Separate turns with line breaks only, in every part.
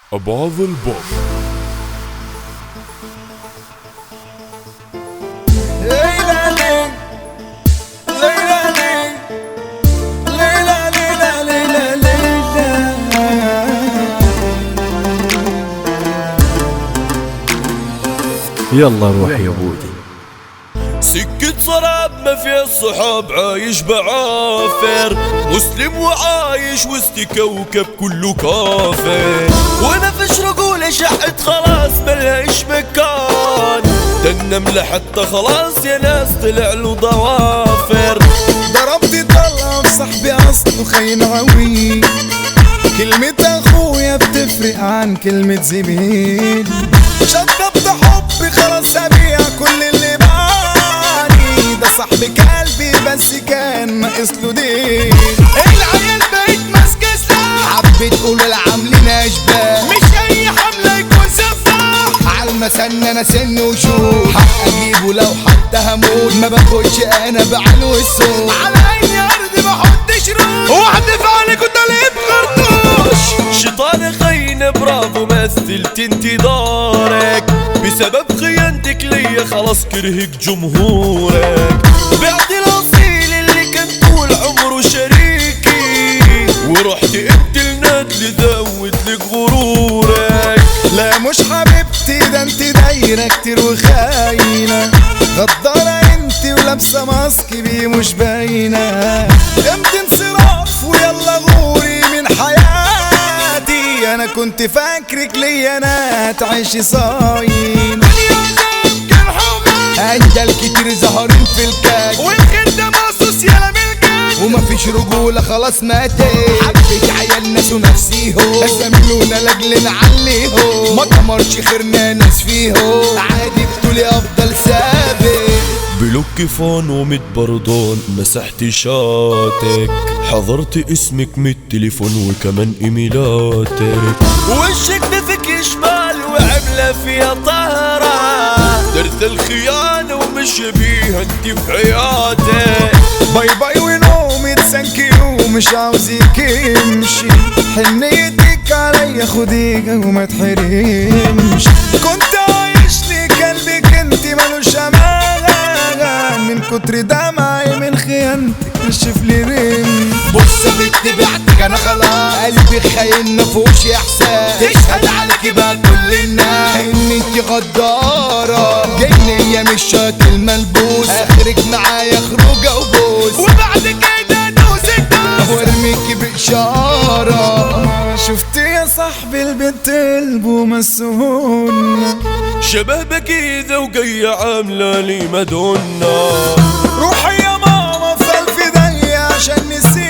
أبعض البوب
ليلى ليل ليلى ليل ليلى ليلى ليلى ليلى
يلا روح يا بودي
سكة صراب ما فيها الصحاب عايش بعافر مسلم وعايش وسط كوكب كله كافر وانا فيش رجولة شحت خلاص ملهاش مكان ده النملة حتى خلاص يا ناس طلع له ضوافر
ضربت طلب صاحبي اصله خاين عوي كلمة اخويا بتفرق عن كلمة زميل شطبت حبي خلاص ابيع كل اللي باني ده صاحبي قلبي بس كان ناقص له دين العيال بقيت ماسكة سلاح حبيت تقول العاملين اشباه مش اي حملة يكون سفاح عالمسن انا سن وشوف حق اجيبه لو حتى هموت ما باخدش انا بعلو الصوت على اي ارض ما احطش روح واحدف عليك وتليب خرطوش
شيطان خاين برافو مثلت انتظارك بسبب خيانتك ليا خلاص كرهك جمهورك بعت الاصيل اللي كان طول عمره شريكي ورحت انت لنادل زود لك غرورك
لا مش حبيبتي ده انت دايرة كتير وخاينة غدارة انت ولابسة ماسك بيه مش باينة امتى انصراف ويلا غوري من حياتي انا كنت فاكرك ليا انا هتعيشي صاين اجل كتير ظهرين في الكاك والخدة مقصوص يلا ملكك ومفيش رجولة خلاص ماتت حبيت عيال ناس ونفسيهم سملونا لاجل نعليهم ما تمرش خيرنا ناس فيهم عادي بتقولي افضل ثابت
بلوك فون ومت بردون مسحت شاتك حضرت اسمك من التليفون وكمان ايميلاتك وشك نفك شمال وعملة فيها طهرة درت الخيانة ومش بيها انت في حياتك
باي باي ونومي تسانكيو مش عاوزك امشي حنيتك عليا خديك وما تحرمش كنت عايش لي قلبك انت ملوش امان من كتر دمعي من خيانتك نشف لي ريم بص بنت بعتك انا خلاص قلبي خاين مفهوش احساس تشهد عليكي بقى كل الناس ان انت غدارة جنية مش شاط الملبوس اخرك معايا خروجة وبوس وبعد كده دوسك دوس وارميكي بإشارة شفت يا صاحبي البنت قلبه مسهون
شبابك اذا وجاية عاملة لي مدونة
روحي يا ماما في الف ضيق عشان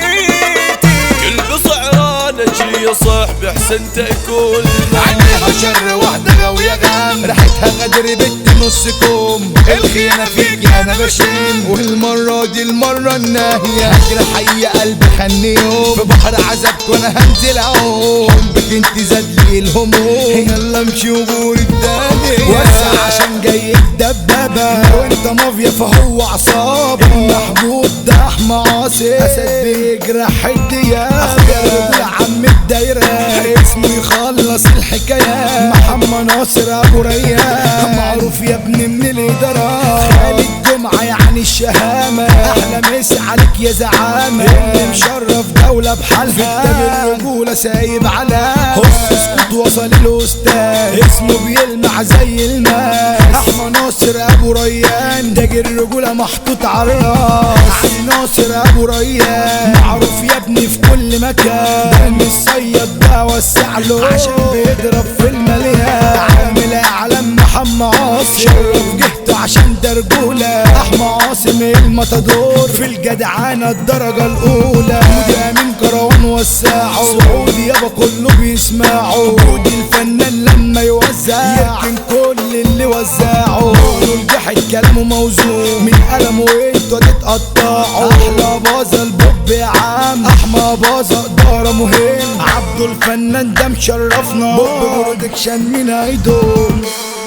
نسيتي
كل بسعران اجري يا صاحبي احسن تاكل
عليها شر واحدة غاوية غام ريحتها غدر بنت نص كوم الخيانة فيك انا بشم والمرة دي المرة الناهية هجرة حية قلبي خنيهم في بحر عذبك وانا هنزل اهو حبك انت زاد لي الهموم يلا امشي وغور الدنيا وسع عشان جاي الدبابة وانت مافيا فهو عصابة محمود ده احمى عاصي اسد بيجرح الدياب اخويا رجل عم الدايرة اسمه يخلص الحكاية محمد ناصر ابو ريان معروف يا ابني من الادارة خالد جمعة يعني الشهامة احلى مسا عليك يا زعامة اللي مشرف دولة بحالها في كتاب الرجولة سايب على هص اسكت وصل الاستاذ اسمه بيلمع زي الماء احمد ناصر ابو ريان تاج الرجولة محطوط على الراس علي ناصر ابو ريان معروف يا ابني في كل مكان ده من الصياد ده وسع له عشان بيضرب في المليان عامل اعلام محمد عاصم شرف جهته عشان ده رجولة احمد عاصم المتدور في الجدعانة الدرجة الاولى ودي من كروان وساعه سعودي يابا كله بيسمعه ودي الفنان لما يوزع يمكن كل اللي وزعه قولوا الجحد كلامه موزون من قلمه انتوا تتقطعوا احلى باظة البوب يا عم احمى باظة ادارة مهم عبده الفنان ده مشرفنا بوب برودكشن من هيدوم